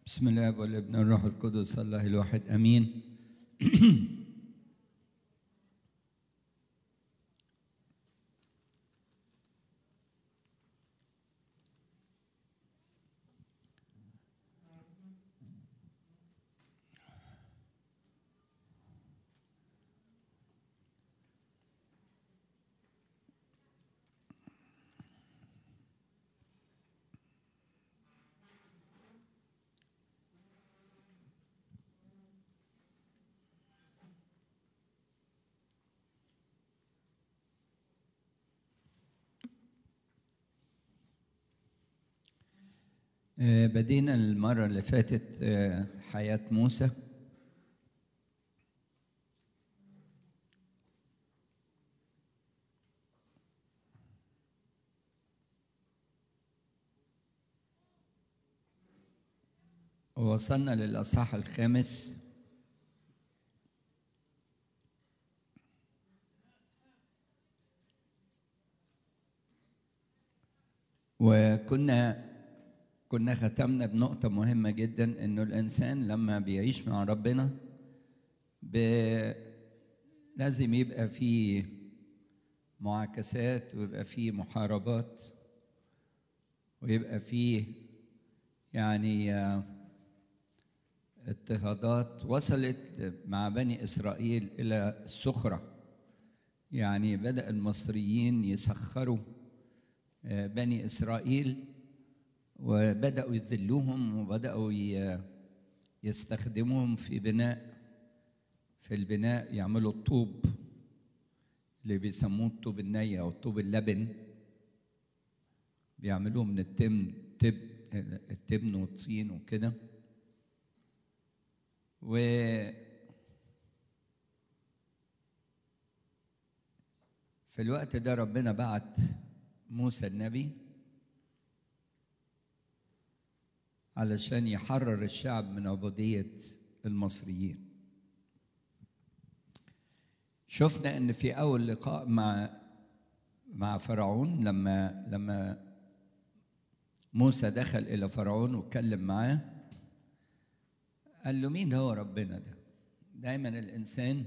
بسم الله والابن الروح القدس الله الواحد امين آه، بدينا المرة اللي فاتت آه، حياة موسى ووصلنا للأصحاح الخامس وكنا كنا ختمنا بنقطة مهمة جدا إنه الإنسان لما بيعيش مع ربنا ب... لازم يبقى فيه معاكسات ويبقى فيه محاربات ويبقى فيه يعني آه، اضطهادات وصلت مع بني إسرائيل إلى السخرة يعني بدأ المصريين يسخروا آه، بني إسرائيل وبدأوا يذلوهم وبدأوا ي- يستخدموهم في بناء في البناء يعملوا الطوب اللي بيسموه الطوب الني أو الطوب اللبن بيعملوه من التبن تب التبن والطين وكده و في الوقت ده ربنا بعت موسى النبي علشان يحرر الشعب من عبودية المصريين شفنا ان في اول لقاء مع مع فرعون لما لما موسى دخل الى فرعون واتكلم معاه قال له مين هو ربنا ده دايما الانسان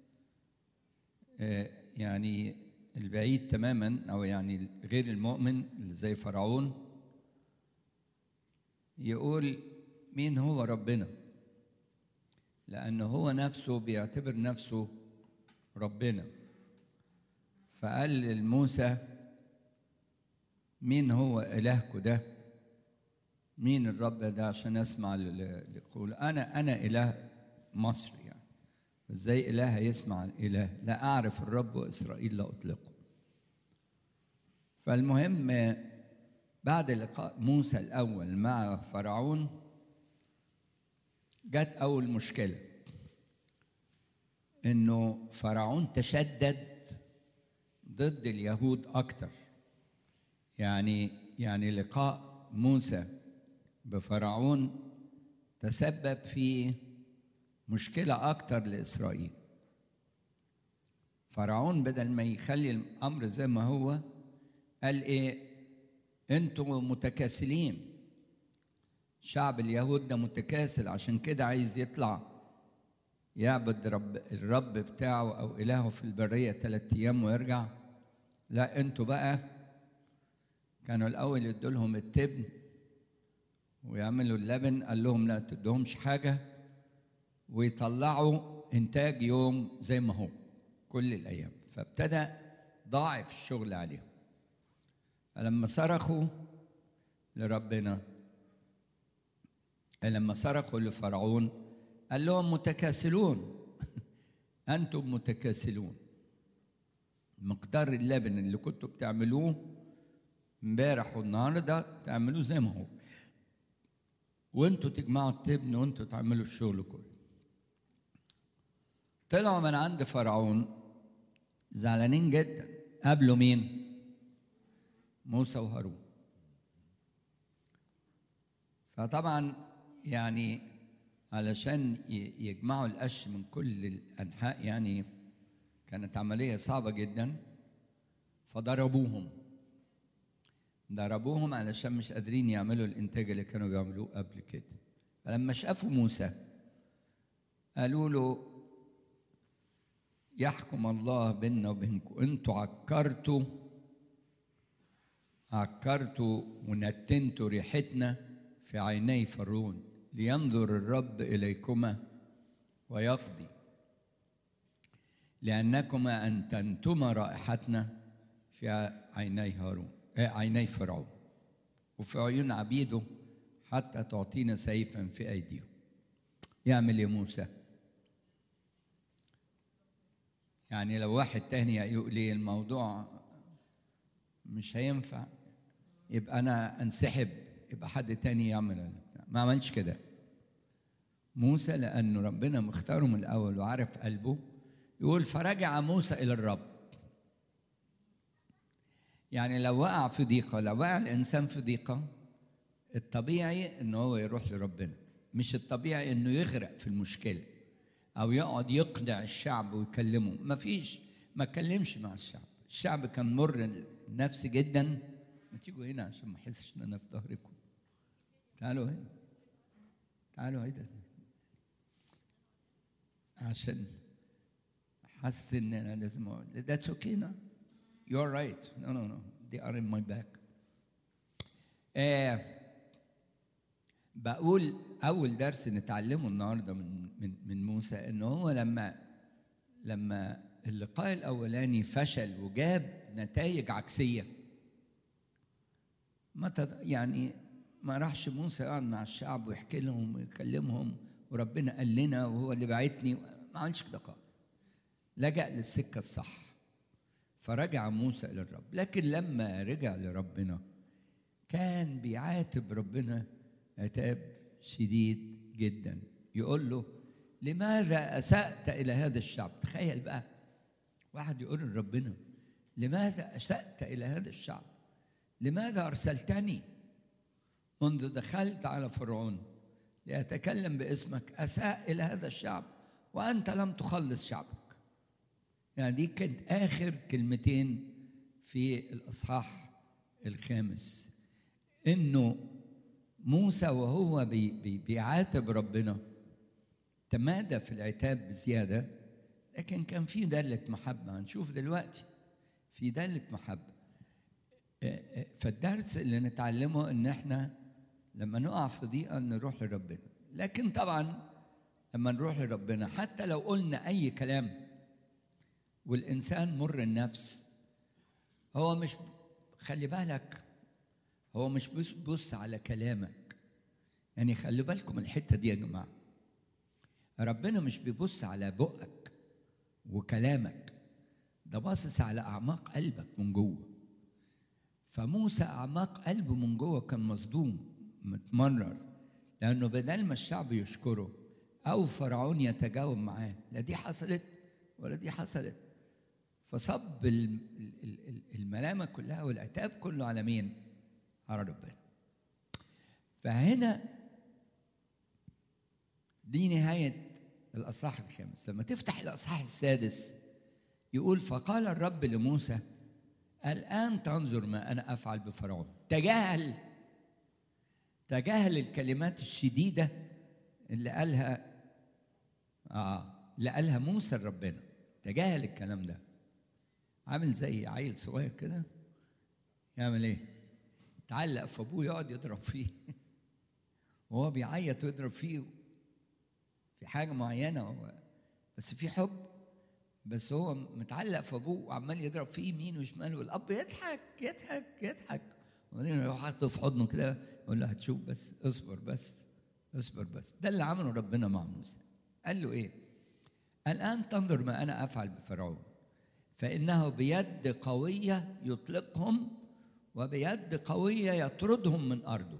آه، يعني البعيد تماما او يعني غير المؤمن اللي زي فرعون يقول مين هو ربنا لأنه هو نفسه بيعتبر نفسه ربنا فقال لموسى مين هو إلهكم ده مين الرب ده عشان أسمع اللي يقول أنا أنا إله مصر يعني إزاي إله يسمع الإله لا أعرف الرب وإسرائيل لا أطلقه فالمهم بعد لقاء موسى الأول مع فرعون جت أول مشكلة إنه فرعون تشدد ضد اليهود أكتر يعني يعني لقاء موسى بفرعون تسبب في مشكلة أكتر لإسرائيل فرعون بدل ما يخلي الأمر زي ما هو قال إيه انتوا متكاسلين شعب اليهود ده متكاسل عشان كده عايز يطلع يعبد رب الرب بتاعه او الهه في البريه ثلاثة ايام ويرجع لا انتوا بقى كانوا الاول يدوا لهم التبن ويعملوا اللبن قال لهم لا تدوهمش حاجه ويطلعوا انتاج يوم زي ما هو كل الايام فابتدى ضاعف الشغل عليهم فلما صرخوا لربنا لما صرخوا لفرعون قال لهم متكاسلون انتم متكاسلون مقدار اللبن اللي كنتوا بتعملوه امبارح والنهارده تعملوه زي ما هو وانتوا تجمعوا التبن وانتوا تعملوا الشغل كله طلعوا من عند فرعون زعلانين جدا قابلوا مين؟ موسى وهارون فطبعا يعني علشان ي- يجمعوا القش من كل الانحاء يعني كانت عمليه صعبه جدا فضربوهم ضربوهم علشان مش قادرين يعملوا الانتاج اللي كانوا بيعملوه قبل كده فلما شافوا موسى قالوا له يحكم الله بيننا وبينكم انتوا عكرتوا عكرتوا ونتنتوا ريحتنا في عيني فرعون لينظر الرب اليكما ويقضي لانكما انتنتما رائحتنا في عيني هارون آه عيني فرعون وفي عيون عبيده حتى تعطينا سيفا في ايديهم يعمل يا موسى يعني لو واحد تاني يقول لي الموضوع مش هينفع يبقى انا انسحب يبقى حد تاني يعمل ما عملش كده موسى لانه ربنا مختاره من الاول وعارف قلبه يقول فرجع موسى الى الرب يعني لو وقع في ضيقه لو وقع الانسان في ضيقه الطبيعي انه هو يروح لربنا مش الطبيعي انه يغرق في المشكله او يقعد يقنع الشعب ويكلمه ما فيش ما اتكلمش مع الشعب الشعب كان مر نفسي جدا ما تيجوا هنا عشان ما احسش ان انا في ظهركم تعالوا هنا تعالوا هنا عشان حاسس ان انا لازم اقعد that's okay now you're right no no no they are in my back آه بقول اول درس نتعلمه النهارده من من من موسى ان هو لما لما اللقاء الاولاني فشل وجاب نتائج عكسيه ما يعني ما راحش موسى يقعد مع الشعب ويحكي لهم ويكلمهم وربنا قال لنا وهو اللي بعتني ما عملش كده خالص لجأ للسكه الصح فرجع موسى الى الرب لكن لما رجع لربنا كان بيعاتب ربنا عتاب شديد جدا يقول له لماذا اسات الى هذا الشعب تخيل بقى واحد يقول لربنا لماذا اسات الى هذا الشعب لماذا ارسلتني منذ دخلت على فرعون لاتكلم باسمك اساء الى هذا الشعب وانت لم تخلص شعبك يعني دي كانت اخر كلمتين في الاصحاح الخامس انه موسى وهو بي بي بيعاتب ربنا تمادى في العتاب بزياده لكن كان في دالة محبة هنشوف دلوقتي في دالة محبة فالدرس اللي نتعلمه ان احنا لما نقع في ضيقة نروح لربنا لكن طبعا لما نروح لربنا حتى لو قلنا اي كلام والانسان مر النفس هو مش خلي بالك هو مش بص على كلامك يعني خلي بالكم الحته دي يا جماعه ربنا مش بيبص على بقك وكلامك ده باصص على اعماق قلبك من جوه فموسى اعماق قلبه من جوه كان مصدوم متمرر لانه بدل ما الشعب يشكره او فرعون يتجاوب معاه لا دي حصلت ولا دي حصلت فصب الملامه كلها والعتاب كله على مين؟ على ربنا فهنا دي نهاية الأصحاح الخامس لما تفتح الأصحاح السادس يقول فقال الرب لموسى الآن تنظر ما أنا أفعل بفرعون تجاهل تجاهل الكلمات الشديدة اللي قالها آه اللي قالها موسى لربنا تجاهل الكلام ده عامل زي عيل صغير كده يعمل ايه؟ يتعلق في ابوه يقعد يضرب فيه وهو بيعيط ويضرب فيه في حاجه معينه هو بس في حب بس هو متعلق في ابوه وعمال يضرب فيه يمين وشمال والاب يضحك يضحك يضحك وبعدين يروح حاطه في حضنه كده يقول له هتشوف بس اصبر بس اصبر بس ده اللي عمله ربنا مع موسى قال له ايه؟ الان تنظر ما انا افعل بفرعون فانه بيد قويه يطلقهم وبيد قوية يطردهم من أرضه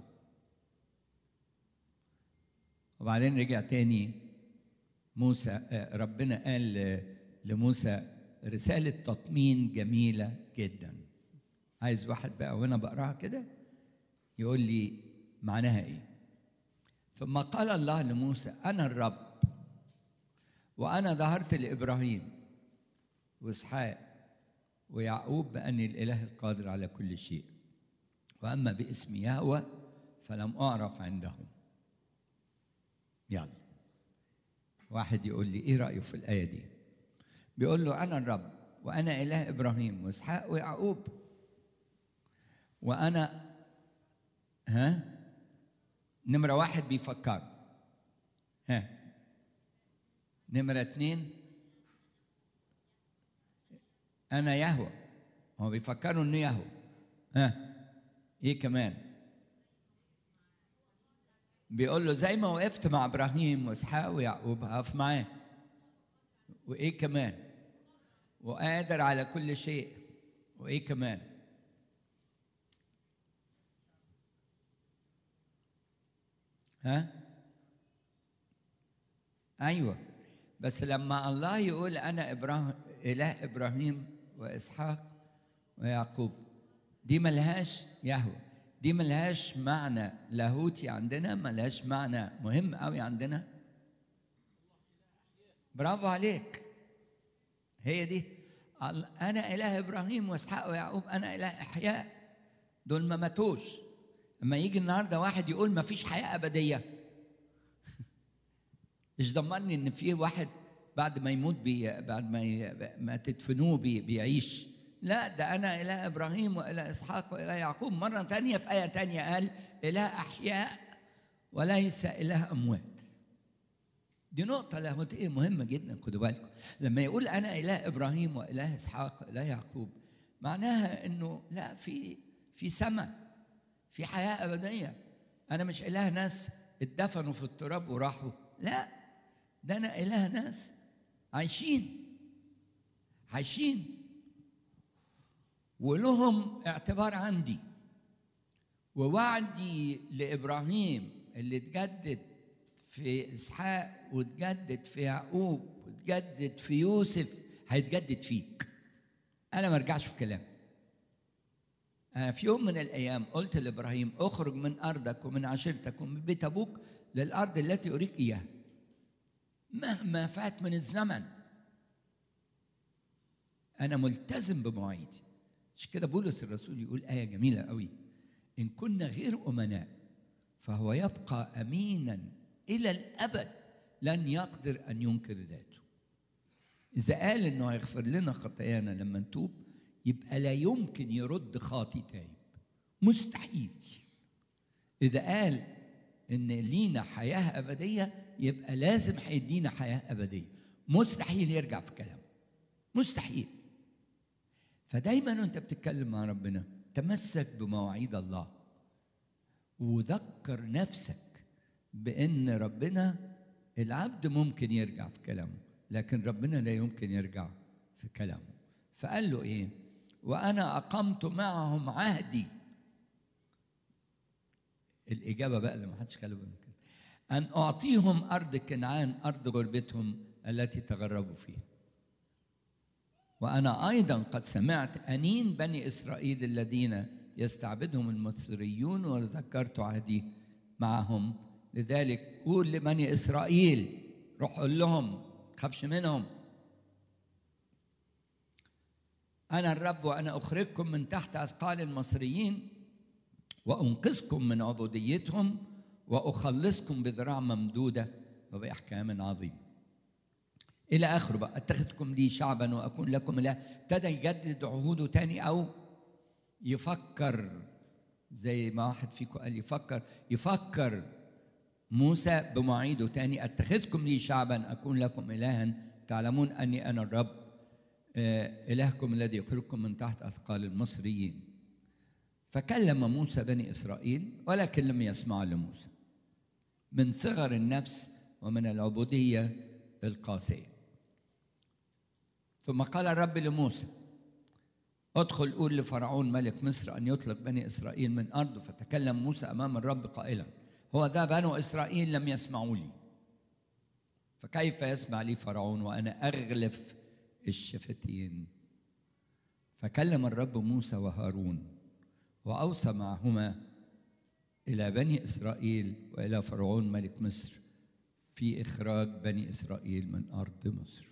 وبعدين رجع تاني موسى ربنا قال لموسى رسالة تطمين جميلة جدا عايز واحد بقى وانا بقراها كده يقول لي معناها ايه ثم قال الله لموسى انا الرب وانا ظهرت لابراهيم واسحاق ويعقوب بأني الإله القادر على كل شيء وأما باسم يهوى فلم أعرف عندهم يلا واحد يقول لي ايه رايه في الايه دي بيقول له انا الرب وانا اله ابراهيم واسحاق ويعقوب وانا ها نمره واحد بيفكر ها نمره اتنين انا يهوى هو بيفكروا انه يهوى ها ايه كمان بيقول له زي ما وقفت مع ابراهيم واسحاق ويعقوب هقف معاه وايه كمان وقادر على كل شيء وايه كمان ها ايوه بس لما الله يقول انا ابراهيم اله ابراهيم واسحاق ويعقوب دي ملهاش يهوه دي ملهاش معنى لاهوتي عندنا ملهاش معنى مهم قوي عندنا برافو عليك هي دي انا اله ابراهيم واسحاق ويعقوب انا اله احياء دول ما ماتوش اما يجي النهارده واحد يقول ما فيش حياه ابديه ايش ضمني ان في واحد بعد ما يموت بي بعد ما ي... ما تدفنوه بي... بيعيش لا ده انا اله ابراهيم واله اسحاق واله يعقوب مره ثانيه في ايه ثانيه قال اله احياء وليس اله اموات دي نقطة لاهوتية مهمة جدا خدوا بالكم لما يقول أنا إله إبراهيم وإله إسحاق وإله يعقوب معناها إنه لا في في سماء في حياة أبدية أنا مش إله ناس اتدفنوا في التراب وراحوا لا ده أنا إله ناس عايشين عايشين ولهم اعتبار عندي ووعدي لإبراهيم اللي اتجدد في اسحاق وتجدد في يعقوب وتجدد في يوسف هيتجدد فيك انا ما ارجعش في كلام انا في يوم من الايام قلت لابراهيم اخرج من ارضك ومن عشيرتك ومن بيت ابوك للارض التي اريك اياها مهما فات من الزمن انا ملتزم بمواعيدي مش كده بولس الرسول يقول ايه جميله قوي ان كنا غير امناء فهو يبقى امينا الى الابد لن يقدر ان ينكر ذاته اذا قال انه هيغفر لنا خطايانا لما نتوب يبقى لا يمكن يرد خاطي تايب مستحيل اذا قال ان لينا حياه ابديه يبقى لازم هيدينا حياه ابديه مستحيل يرجع في كلامه مستحيل فدايما وانت بتتكلم مع ربنا تمسك بمواعيد الله وذكر نفسك بان ربنا العبد ممكن يرجع في كلامه لكن ربنا لا يمكن يرجع في كلامه فقال له ايه وانا اقمت معهم عهدي الاجابه بقى اللي ما حدش خلى باله كده ان اعطيهم ارض كنعان ارض غربتهم التي تغربوا فيها وانا ايضا قد سمعت انين بني اسرائيل الذين يستعبدهم المصريون وذكرت عهدي معهم لذلك قول لبني اسرائيل روح قول لهم خافش منهم انا الرب وانا اخرجكم من تحت اثقال المصريين وانقذكم من عبوديتهم واخلصكم بذراع ممدوده وباحكام عظيمه الى اخره بقى اتخذكم لي شعبا واكون لكم اله ابتدى يجدد عهوده تاني او يفكر زي ما واحد فيكم قال يفكر يفكر موسى بمواعيده تاني اتخذكم لي شعبا اكون لكم الها تعلمون اني انا الرب الهكم الذي يخرجكم من تحت اثقال المصريين فكلم موسى بني اسرائيل ولكن لم يسمعوا لموسى من صغر النفس ومن العبوديه القاسيه ثم قال الرب لموسى ادخل قول لفرعون ملك مصر ان يطلق بني اسرائيل من ارضه فتكلم موسى امام الرب قائلا هو ذا بنو اسرائيل لم يسمعوا لي فكيف يسمع لي فرعون وانا اغلف الشفتين فكلم الرب موسى وهارون واوصى معهما الى بني اسرائيل والى فرعون ملك مصر في اخراج بني اسرائيل من ارض مصر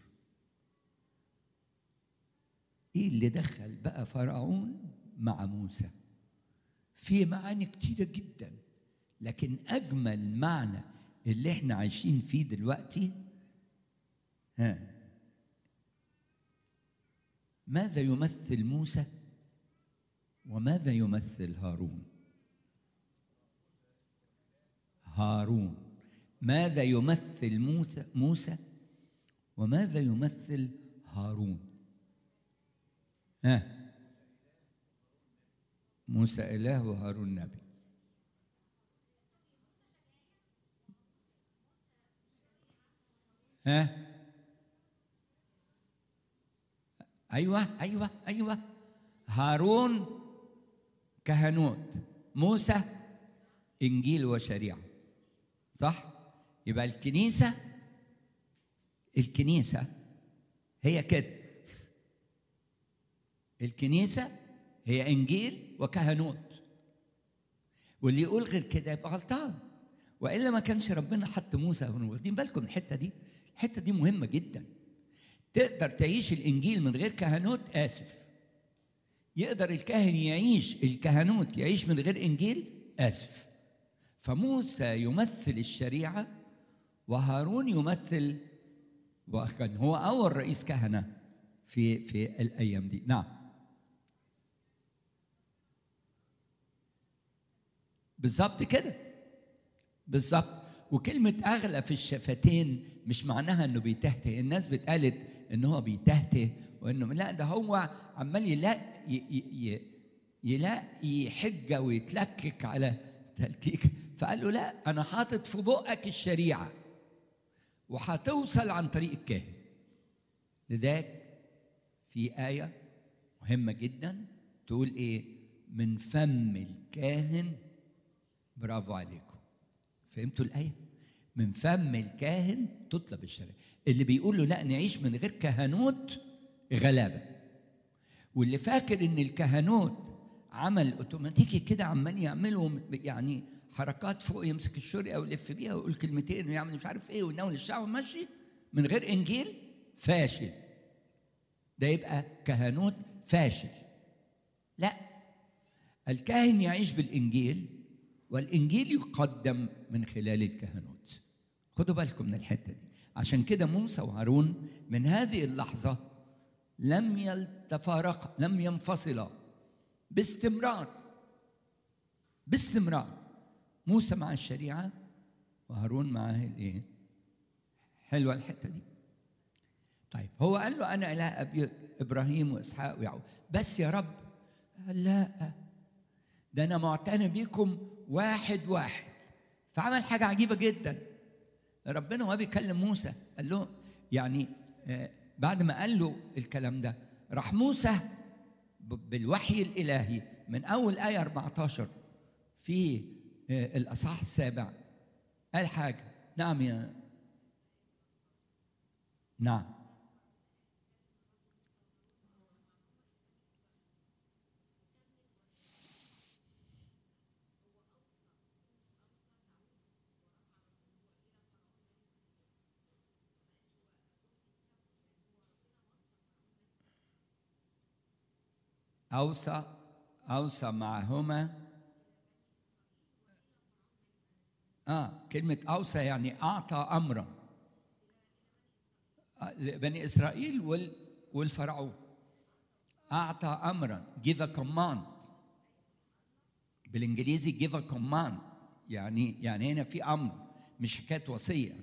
ايه اللي دخل بقى فرعون مع موسى في معاني كتيره جدا لكن اجمل معنى اللي احنا عايشين فيه دلوقتي ها ماذا يمثل موسى وماذا يمثل هارون هارون ماذا يمثل موسى موسى وماذا يمثل هارون ها موسى إله وهارون نبي ها أيوة أيوة أيوة هارون كهنوت موسى إنجيل وشريعة صح يبقى الكنيسة الكنيسة هي كده الكنيسة هي إنجيل وكهنوت واللي يقول غير كده يبقى غلطان وإلا ما كانش ربنا حط موسى واخدين بالكم الحتة دي الحتة دي مهمة جدا تقدر تعيش الإنجيل من غير كهنوت آسف يقدر الكاهن يعيش الكهنوت يعيش من غير إنجيل آسف فموسى يمثل الشريعة وهارون يمثل وكان هو أول رئيس كهنة في في الأيام دي نعم بالظبط كده بالظبط وكلمة أغلى في الشفتين مش معناها إنه بيتهته الناس بتقالت إن هو بيتهته وإنه لا ده هو عمال يلاقي يلاقي حجة ويتلكك على تلكيك فقال له لا أنا حاطط في بقك الشريعة وهتوصل عن طريق الكاهن لذلك في آية مهمة جدا تقول إيه من فم الكاهن برافو عليكم فهمتوا الآية من فم الكاهن تطلب الشريعة اللي بيقول له لا نعيش من غير كهنوت غلابة واللي فاكر ان الكهنوت عمل اوتوماتيكي كده عمال يعملوا يعني حركات فوق يمسك الشرقه ويلف بيها ويقول كلمتين ويعمل مش عارف ايه ويناول الشعب ماشي من غير انجيل فاشل ده يبقى كهنوت فاشل لا الكاهن يعيش بالانجيل والانجيل يقدم من خلال الكهنوت خدوا بالكم من الحته دي عشان كده موسى وهارون من هذه اللحظه لم يتفارقا لم ينفصلا باستمرار باستمرار موسى مع الشريعه وهارون معاه الايه حلوه الحته دي طيب هو قال له انا اله ابي ابراهيم واسحاق ويعقوب بس يا رب قال لا ده انا معتني بيكم واحد واحد فعمل حاجه عجيبه جدا ربنا وهو بيكلم موسى قال له يعني بعد ما قال له الكلام ده راح موسى بالوحي الالهي من اول ايه 14 في الاصحاح السابع قال حاجه نعم يا نعم أوصى أوصى معهما آه كلمة أوصى يعني أعطى أمرا لبني إسرائيل وال والفرعون أعطى أمرا give a command بالإنجليزي give a command يعني يعني هنا في أمر مش حكاية وصية يعني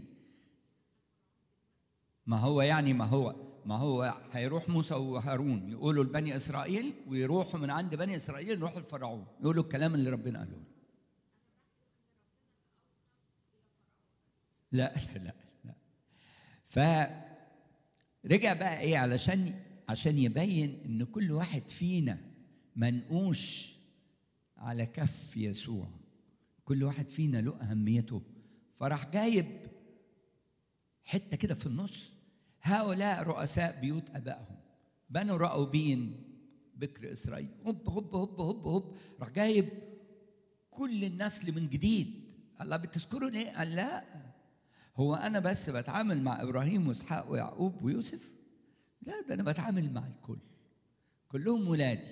ما هو يعني ما هو ما هو هيروح موسى وهارون يقولوا لبني اسرائيل ويروحوا من عند بني اسرائيل يروحوا لفرعون يقولوا الكلام اللي ربنا قاله لا لا لا فرجع بقى ايه علشان عشان يبين ان كل واحد فينا منقوش على كف يسوع كل واحد فينا له اهميته فراح جايب حته كده في النص هؤلاء رؤساء بيوت ابائهم بنو راؤوبين بكر اسرائيل هوب هوب هوب هوب هوب راح جايب كل النسل من جديد الله بتذكروا ليه؟ قال لا هو انا بس بتعامل مع ابراهيم واسحاق ويعقوب ويوسف لا ده انا بتعامل مع الكل كلهم ولادي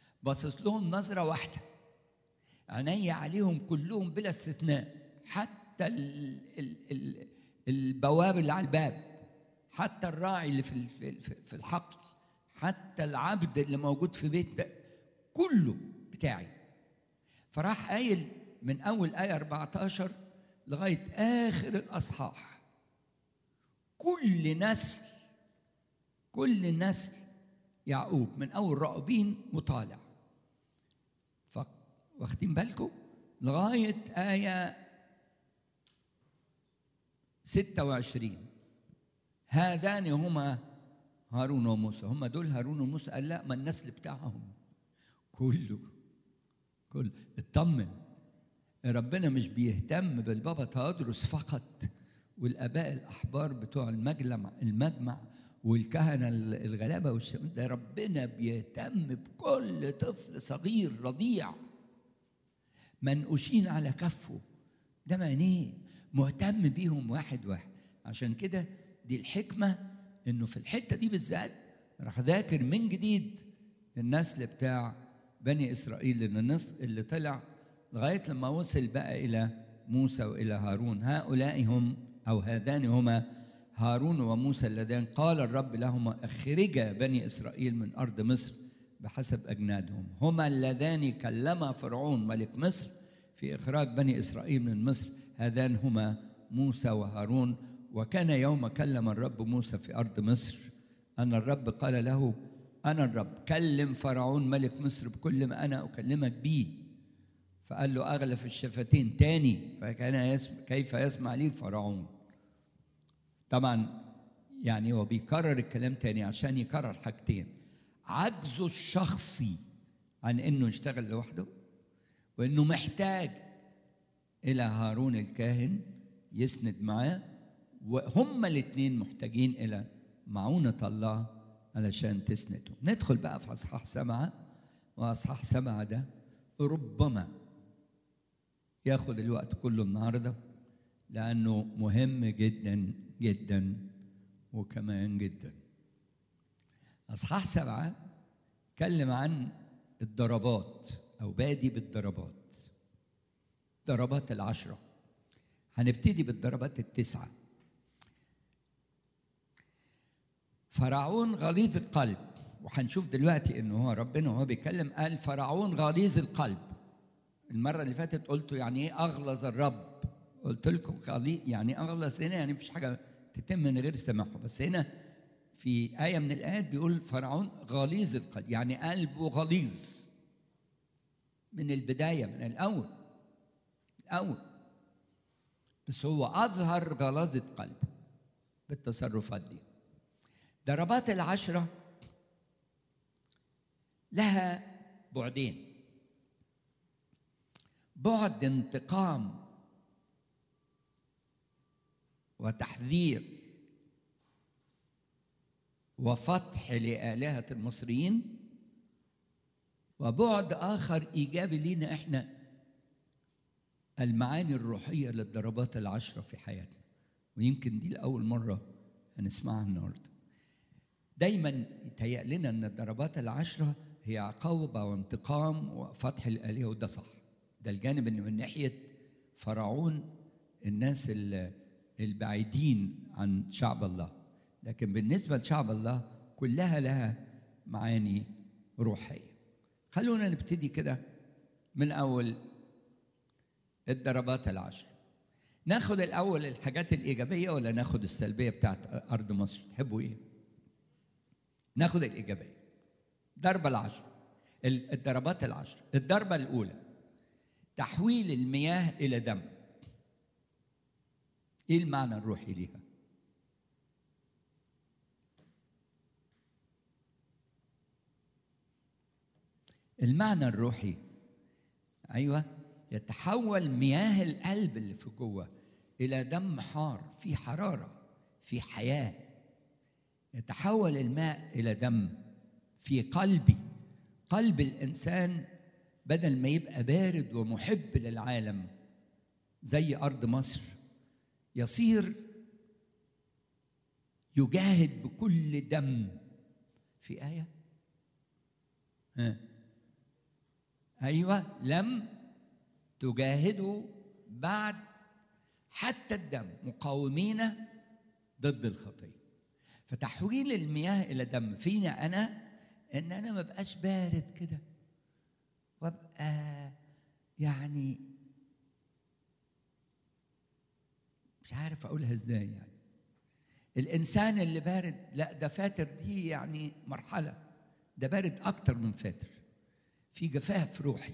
باصص لهم نظره واحده عيني عليهم كلهم بلا استثناء حتى حتى ال ال ال البواب اللي على الباب حتى الراعي اللي في ال- في في- في الحقل حتى العبد اللي موجود في بيت ده كله بتاعي فراح قايل من اول ايه 14 لغايه اخر الاصحاح كل نسل كل نسل يعقوب من اول راؤوبين وطالع ف- واخدين بالكم لغايه ايه 26 هذان هما هارون وموسى هم دول هارون وموسى قال لا ما النسل بتاعهم كله كله اطمن ربنا مش بيهتم بالبابا تهدرس فقط والاباء الاحبار بتوع المجمع المجمع والكهنه الغلابه والشم ده ربنا بيهتم بكل طفل صغير رضيع منقوشين على كفه ده معنيه مهتم بيهم واحد واحد عشان كده دي الحكمه انه في الحته دي بالذات راح ذاكر من جديد النسل بتاع بني اسرائيل لان النسل اللي طلع لغايه لما وصل بقى الى موسى والى هارون هؤلاء هم او هذان هما هارون وموسى اللذان قال الرب لهما اخرجا بني اسرائيل من ارض مصر بحسب اجنادهم هما اللذان كلما فرعون ملك مصر في اخراج بني اسرائيل من مصر هذان هما موسى وهارون وكان يوم كلم الرب موسى في ارض مصر ان الرب قال له انا الرب كلم فرعون ملك مصر بكل ما انا اكلمك به فقال له اغلف الشفتين تاني فكان يسمع كيف يسمع لي فرعون طبعا يعني هو بيكرر الكلام تاني عشان يكرر حاجتين عجزه الشخصي عن انه يشتغل لوحده وانه محتاج الى هارون الكاهن يسند معاه وهما الاثنين محتاجين الى معونة الله علشان تسنده ندخل بقى في اصحاح سبعة واصحاح سبعة ده ربما ياخد الوقت كله النهارده لانه مهم جدا جدا وكمان جدا اصحاح سبعة اتكلم عن الضربات او بادي بالضربات ضربات العشرة هنبتدي بالضربات التسعة فرعون غليظ القلب وهنشوف دلوقتي انه هو ربنا وهو بيتكلم قال فرعون غليظ القلب المرة اللي فاتت قلت يعني ايه اغلظ الرب قلت لكم غليظ يعني اغلظ هنا يعني مفيش حاجة تتم من غير سماحه بس هنا في آية من الآيات بيقول فرعون غليظ القلب يعني قلبه غليظ من البداية من الأول الأول بس هو أظهر غلاظة قلبه بالتصرفات دي ضربات العشرة لها بعدين بعد انتقام وتحذير وفتح لآلهة المصريين وبعد آخر إيجابي لينا إحنا المعاني الروحية للضربات العشرة في حياتنا ويمكن دي لأول مرة هنسمعها النهاردة دايما يتهيأ لنا أن الضربات العشرة هي عقوبة وانتقام وفتح الآلهة وده صح ده الجانب اللي من ناحية فرعون الناس البعيدين عن شعب الله لكن بالنسبة لشعب الله كلها لها معاني روحية خلونا نبتدي كده من أول الضربات العشر ناخد الأول الحاجات الإيجابية ولا ناخد السلبية بتاعت أرض مصر تحبوا إيه ناخد الإيجابية ضربة العشر الضربات العشر الضربة الأولى تحويل المياه إلى دم إيه المعنى الروحي ليها المعنى الروحي ايوه يتحول مياه القلب اللي في جوه الى دم حار في حراره في حياه يتحول الماء الى دم في قلبي قلب الانسان بدل ما يبقى بارد ومحب للعالم زي ارض مصر يصير يجاهد بكل دم في ايه ها ايوه لم تجاهدوا بعد حتى الدم مقاومين ضد الخطيه فتحويل المياه الى دم فينا انا ان انا ما بقاش بارد كده وابقى يعني مش عارف اقولها ازاي يعني الانسان اللي بارد لا ده فاتر دي يعني مرحله ده بارد اكتر من فاتر في جفاف روحي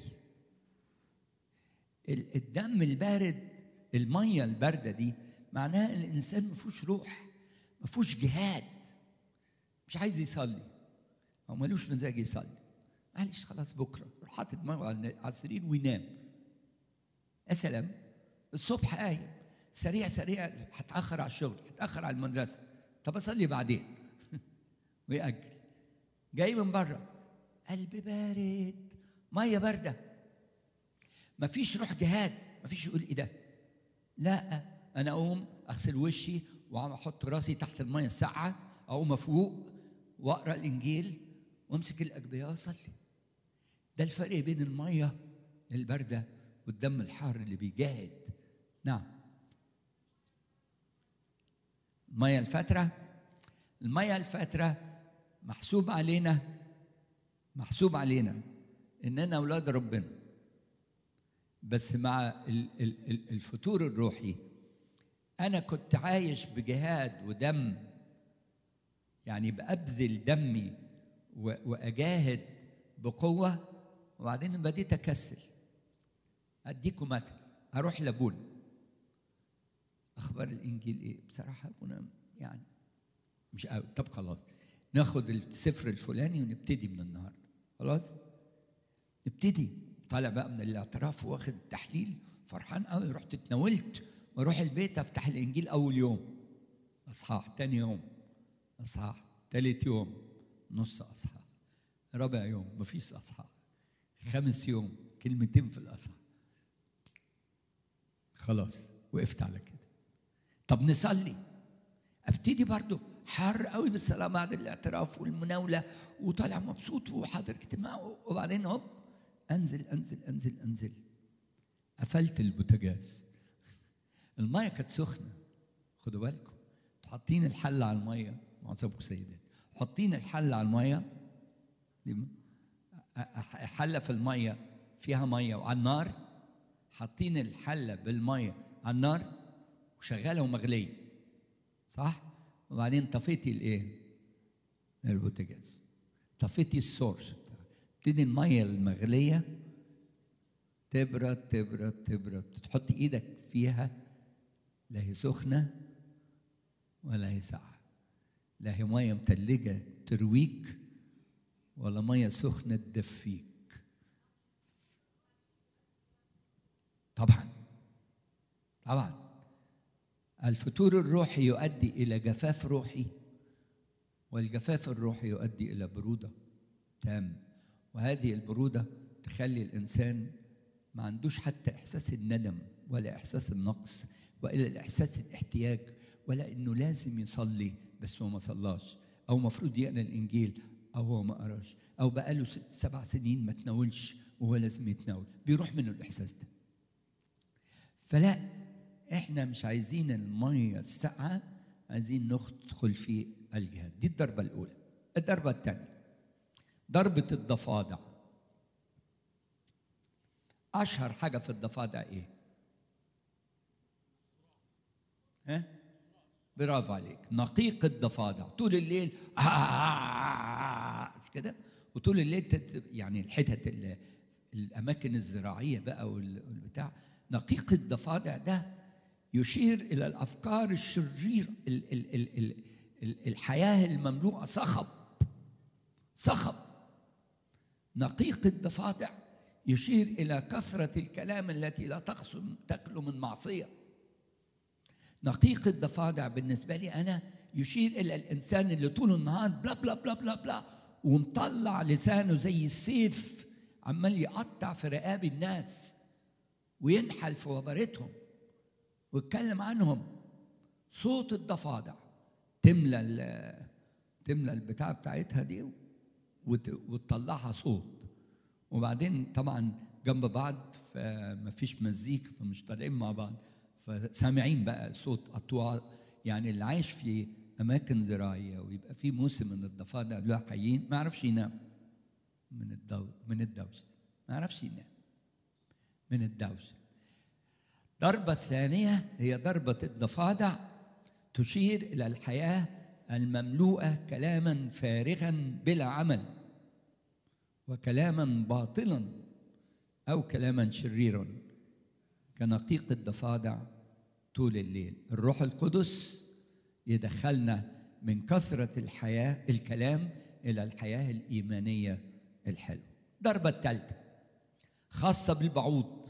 الدم البارد الميه البارده دي معناها الانسان ما فيهوش روح ما فيهوش جهاد مش عايز يصلي او ملوش مزاج يصلي معلش خلاص بكره يروح حاطط دماغه على السرير وينام يا سلام الصبح قايم سريع سريع هتاخر على الشغل هتاخر على المدرسه طب اصلي بعدين ويأجل جاي من بره قلب بارد ميه بارده مفيش روح جهاد مفيش يقول ايه ده لا انا اقوم اغسل وشي واحط راسي تحت الميه الساقعه اقوم افوق واقرا الانجيل وامسك الاجبيه واصلي ده الفرق بين الميه البارده والدم الحار اللي بيجاهد نعم الميه الفتره الميه الفتره محسوب علينا محسوب علينا اننا اولاد ربنا بس مع الفتور الروحي انا كنت عايش بجهاد ودم يعني بابذل دمي واجاهد بقوه وبعدين بديت اكسل اديكم مثل اروح لابونا اخبار الانجيل ايه بصراحه ابونا يعني مش قوي طب خلاص ناخد السفر الفلاني ونبتدي من النهارده خلاص نبتدي طالع بقى من الاعتراف واخد التحليل فرحان قوي رحت اتناولت واروح البيت افتح الانجيل اول يوم اصحاح تاني يوم اصحاح تالت يوم نص اصحاح رابع يوم مفيش اصحاح خامس يوم كلمتين في الاصحاح خلاص وقفت على كده طب نصلي ابتدي برضو حار قوي بالصلاه بعد الاعتراف والمناوله وطالع مبسوط وحاضر اجتماع وبعدين هوب انزل انزل انزل انزل قفلت البوتاجاز الميه كانت سخنه خدوا بالكم حاطين الحل على الميه معظمكم سيدات حاطين الحل على الميه حله في الميه فيها ميه وعلى النار حاطين الحله بالميه على النار وشغاله ومغليه صح وبعدين طفيتي الايه البوتاجاز طفيتي السورس تبتدي الميه المغليه تبرد تبرد تبرد تحط ايدك فيها لا هي سخنه ولا هي ساقعه لا هي ميه متلجه ترويك ولا ميه سخنه تدفيك طبعا طبعا الفتور الروحي يؤدي الى جفاف روحي والجفاف الروحي يؤدي الى بروده تام وهذه البروده تخلي الانسان ما عندوش حتى احساس الندم ولا احساس النقص ولا الاحساس الاحتياج ولا انه لازم يصلي بس هو ما صلاش او مفروض يقرا الانجيل او هو ما قراش او بقاله ست سبع سنين ما تناولش وهو لازم يتناول بيروح منه الاحساس ده فلا احنا مش عايزين الميه الساقعه عايزين ندخل في الجهاد دي الضربه الاولى الضربه الثانيه ضربه الضفادع اشهر حاجه في الضفادع ايه ها برافو عليك نقيق الضفادع طول الليل مش كده وطول الليل تت يعني الحتت الاماكن الزراعيه بقى والبتاع نقيق الضفادع ده يشير الى الافكار الشريره ال ال ال ال ال الحياه المملوءه صخب صخب نقيق الضفادع يشير الى كثره الكلام التي لا تخصم تخلو من معصيه نقيق الضفادع بالنسبه لي انا يشير الى الانسان اللي طول النهار بلا بلا بلا بلا بلا ومطلع لسانه زي السيف عمال يقطع في رقاب الناس وينحل في وبرتهم ويتكلم عنهم صوت الضفادع تملى تملى البتاع بتاعتها دي وتطلعها صوت وبعدين طبعا جنب بعض فما فيش مزيك فمش طالعين مع بعض فسامعين بقى صوت اطوال يعني اللي عايش في اماكن زراعيه ويبقى في موسم من الضفادع له حيين ما يعرفش ينام من الدو من الدوشه ما يعرفش ينام من الدوشه الضربه الثانيه هي ضربه الضفادع تشير الى الحياه المملوءه كلاما فارغا بلا عمل وكلاما باطلا او كلاما شريرا كنقيق الضفادع طول الليل الروح القدس يدخلنا من كثرة الحياة الكلام إلى الحياة الإيمانية الحلوة ضربة الثالثة خاصة بالبعوض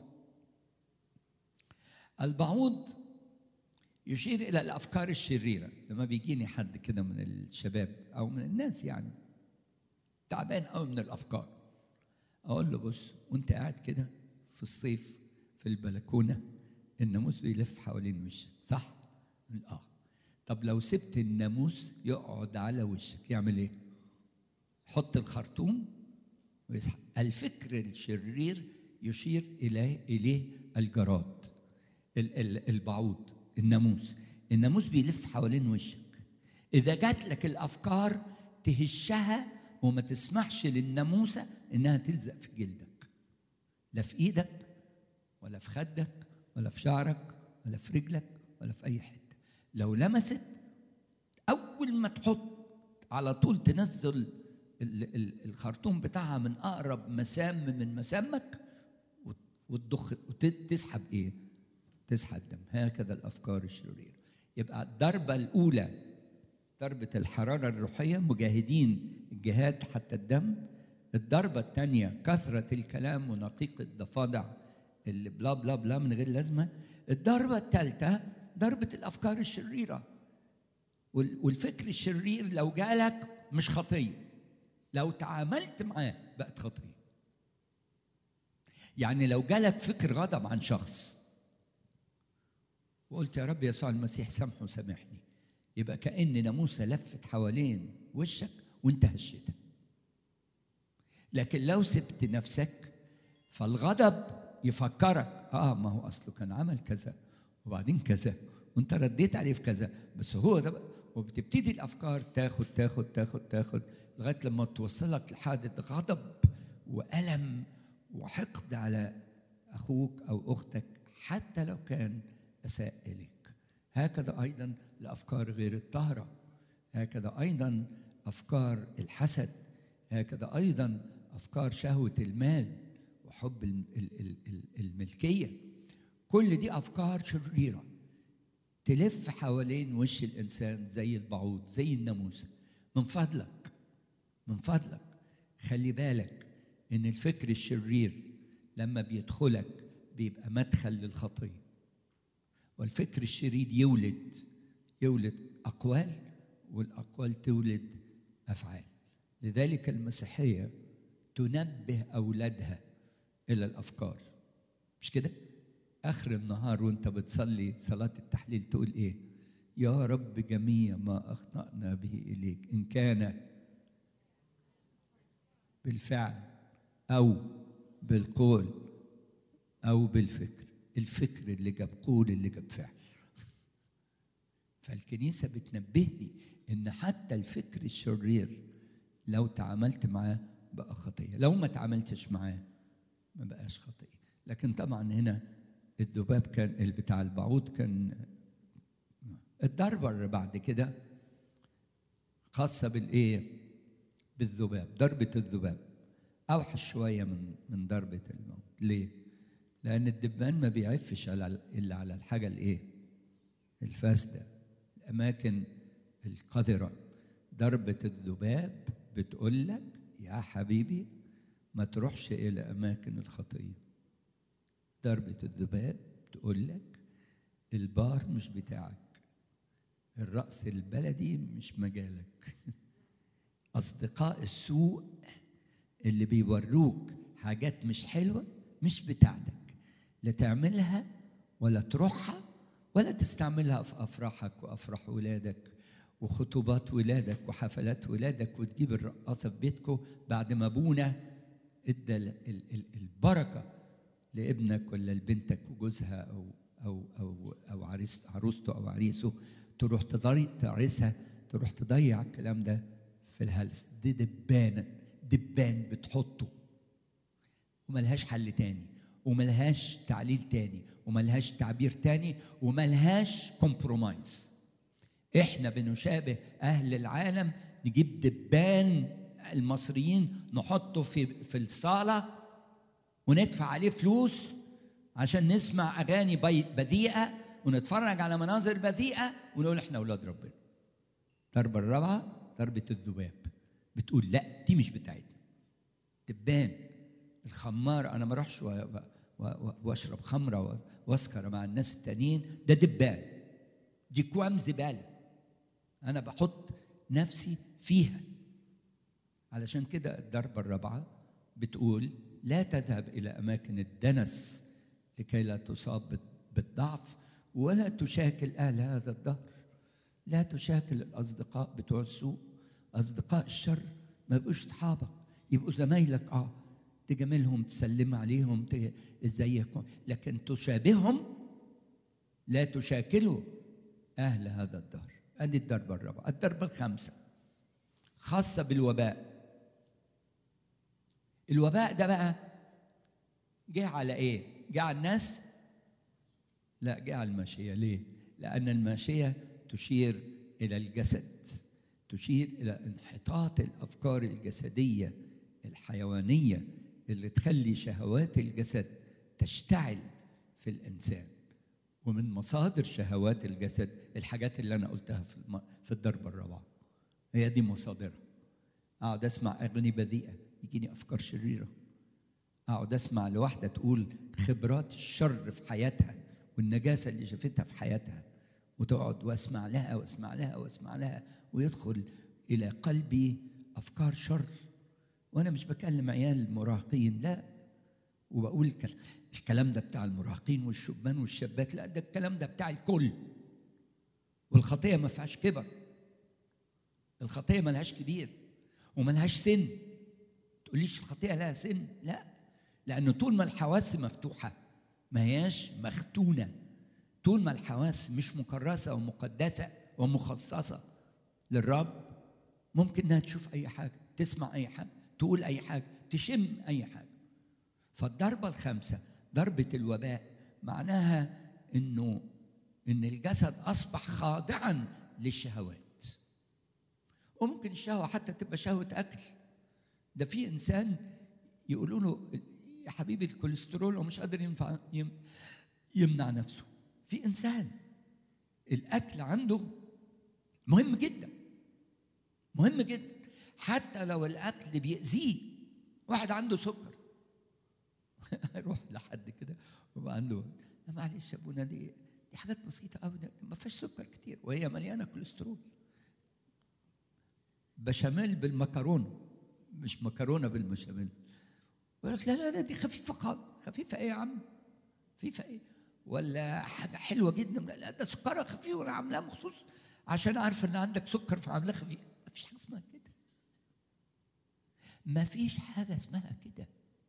البعوض يشير إلى الأفكار الشريرة لما بيجيني حد كده من الشباب أو من الناس يعني تعبان قوي من الأفكار أقول له بص وأنت قاعد كده في الصيف في البلكونة الناموس بيلف حوالين وشك صح؟ اه طب لو سبت الناموس يقعد على وشك يعمل ايه؟ حط الخرطوم ويسحب الفكر الشرير يشير اليه اليه الجراد ال- ال- البعوض الناموس الناموس بيلف حوالين وشك اذا جات لك الافكار تهشها وما تسمحش للناموسه انها تلزق في جلدك لا في ايدك ولا في خدك ولا في شعرك ولا في رجلك ولا في اي حته لو لمست اول ما تحط على طول تنزل ال- ال- الخرطوم بتاعها من اقرب مسام من مسامك وت- وتضخ وتسحب ايه تسحب دم هكذا الافكار الشريره يبقى الضربه الاولى ضربه الحراره الروحيه مجاهدين الجهاد حتى الدم الضربه الثانيه كثره الكلام ونقيق الضفادع اللي بلا بلا بلا من غير لازمه الضربه الثالثه ضربه الافكار الشريره وال- والفكر الشرير لو جالك مش خطيه لو تعاملت معاه بقت خطيه يعني لو جالك فكر غضب عن شخص وقلت يا رب يسوع المسيح سامحه وسامحني يبقى كأن ناموسة لفت حوالين وشك وانت هشيتها لكن لو سبت نفسك فالغضب يفكرك اه ما هو اصله كان عمل كذا وبعدين كذا وانت رديت عليه في كذا بس هو ده بقى وبتبتدي الافكار تاخد تاخد تاخد تاخد لغايه لما توصلك لحاله غضب والم وحقد على اخوك او اختك حتى لو كان اساء اليك هكذا ايضا الافكار غير الطاهره هكذا ايضا افكار الحسد هكذا ايضا افكار شهوه المال وحب الم- ال- ال- ال- الملكيه كل دي افكار شريره تلف حوالين وش الانسان زي البعوض زي الناموسه من فضلك من فضلك خلي بالك ان الفكر الشرير لما بيدخلك بيبقى مدخل للخطيه والفكر الشرير يولد يولد اقوال والاقوال تولد افعال لذلك المسيحيه تنبه اولادها الى الافكار مش كده اخر النهار وانت بتصلي صلاه التحليل تقول ايه يا رب جميع ما اخطانا به اليك ان كان بالفعل او بالقول او بالفكر الفكر اللي جاب قول اللي جاب فعل فالكنيسه بتنبهني ان حتى الفكر الشرير لو تعاملت معاه بقى خطيه لو ما تعاملتش معاه ما بقاش خطيه لكن طبعا هنا الذباب كان بتاع البعوض كان الضربه اللي بعد كده خاصه بالايه بالذباب ضربه الذباب اوحش شويه من من ضربه الموت ليه لان الدبان ما بيعفش على الا على الحاجه الايه الفاسده الاماكن القذره ضربه الذباب بتقول لك يا حبيبي ما تروحش الى اماكن الخطيه ضربه الذباب تقول لك البار مش بتاعك الرأس البلدي مش مجالك أصدقاء السوء اللي بيوروك حاجات مش حلوة مش بتاعتك لا تعملها ولا تروحها ولا تستعملها في أفراحك وأفراح ولادك وخطوبات ولادك وحفلات ولادك وتجيب الرقاصة في بيتكم بعد ما أبونا ادى ال- ال- ال- البركة لابنك ولا لبنتك وجوزها أو او او او عريس عروسته او عريسه تروح تضيع تعرسها تروح تضيع الكلام ده في الهلس دي دبانه دبان بتحطه وملهاش حل تاني وملهاش تعليل تاني وملهاش تعبير تاني وملهاش كومبرومايز احنا بنشابه اهل العالم نجيب دبان المصريين نحطه في في الصاله وندفع عليه فلوس عشان نسمع اغاني بذيئه ونتفرج على مناظر بذيئه ونقول احنا اولاد ربنا الضربه الرابعه ضربه الذباب بتقول لا دي مش بتاعتنا دبان الخمار انا ما اروحش واشرب خمره واسكر مع الناس التانيين ده دبان دي كوام زباله انا بحط نفسي فيها علشان كده الضربه الرابعه بتقول لا تذهب الى اماكن الدنس لكي لا تصاب بالضعف ولا تشاكل اهل هذا الدهر لا تشاكل الاصدقاء بتوع السوء اصدقاء الشر ما يبقوش اصحابك يبقوا زمايلك اه تجاملهم تسلم عليهم ازيكم لكن تشابههم لا تشاكلوا اهل هذا الدهر ادي الضربه الرابعه الضربه الخامسه خاصه بالوباء الوباء ده بقى جه على ايه جه على الناس لا جه على الماشيه ليه لان الماشيه تشير الى الجسد تشير الى انحطاط الافكار الجسديه الحيوانيه اللي تخلي شهوات الجسد تشتعل في الانسان ومن مصادر شهوات الجسد الحاجات اللي انا قلتها في الم... في الضربه الرابعه هي دي مصادرها اقعد اسمع اغاني بذيئه يجيني افكار شريره اقعد اسمع لواحده تقول خبرات الشر في حياتها والنجاسه اللي شافتها في حياتها وتقعد واسمع لها واسمع لها واسمع لها ويدخل الى قلبي افكار شر وانا مش بكلم عيال المراهقين لا وبقول الكلام ده بتاع المراهقين والشبان والشابات لا ده الكلام ده بتاع الكل والخطيه ما فيهاش كبر الخطيه ملهاش كبير وملهاش سن تقوليش الخطيه لها سن لا لانه طول ما الحواس مفتوحه ما هياش مختونه طول ما الحواس مش مكرسه ومقدسه ومخصصه للرب ممكن انها تشوف اي حاجه تسمع اي حاجه تقول اي حاجه تشم اي حاجه فالضربه الخامسه ضربه الوباء معناها انه ان الجسد اصبح خاضعا للشهوات وممكن الشهوه حتى تبقى شهوه اكل ده في انسان يقولوا له يا حبيبي الكوليسترول ومش قادر ينفع يمنع نفسه في انسان الاكل عنده مهم جدا مهم جدا حتى لو الاكل بيأذيه واحد عنده سكر يروح لحد كده ويبقى عنده معلش يا ابونا دي دي حاجات بسيطه قوي ما فيهاش سكر كتير وهي مليانه كوليسترول بشاميل بالمكرونه مش مكرونه بالبشاميل يقول لك لا لا لا دي خفيفه خالص خفيفه ايه يا عم خفيفه ايه ولا حاجه حلوه جدا لا, لا ده سكرها خفيف وانا عاملاها مخصوص عشان عارفه ان عندك سكر فعاملاها خفيف ما فيش حاجه اسمها كده ما فيش حاجه اسمها كده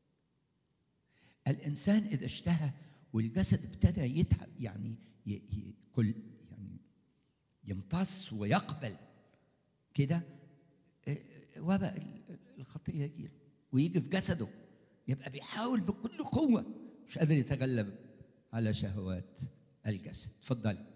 الانسان اذا اشتهى والجسد ابتدى يتعب يعني ي... ي... كل يعني يمتص ويقبل كده وباء الخطيه يجي ويجي في جسده يبقى بيحاول بكل قوه مش قادر يتغلب على شهوات الجسد اتفضلي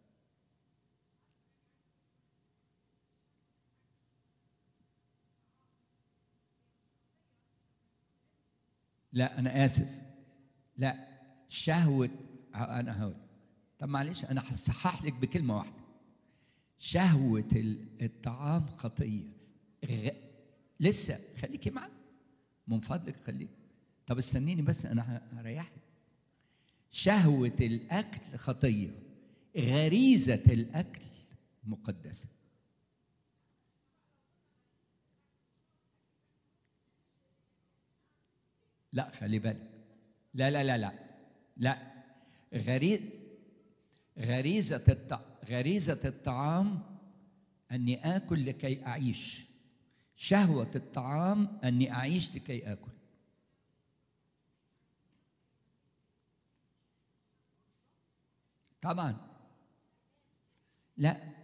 لا انا اسف لا شهوه انا هقول طب معلش انا هصحح لك بكلمه واحده شهوه الطعام خطيه غ... لسه خليكي معنا من فضلك خليك طب استنيني بس انا هريحك شهوة الأكل خطية غريزة الأكل مقدسة لا خلي بالك لا لا لا لا لا غريز غريزة الط... غريزة الطعام أني آكل لكي أعيش شهوة الطعام أني أعيش لكي آكل طبعا لا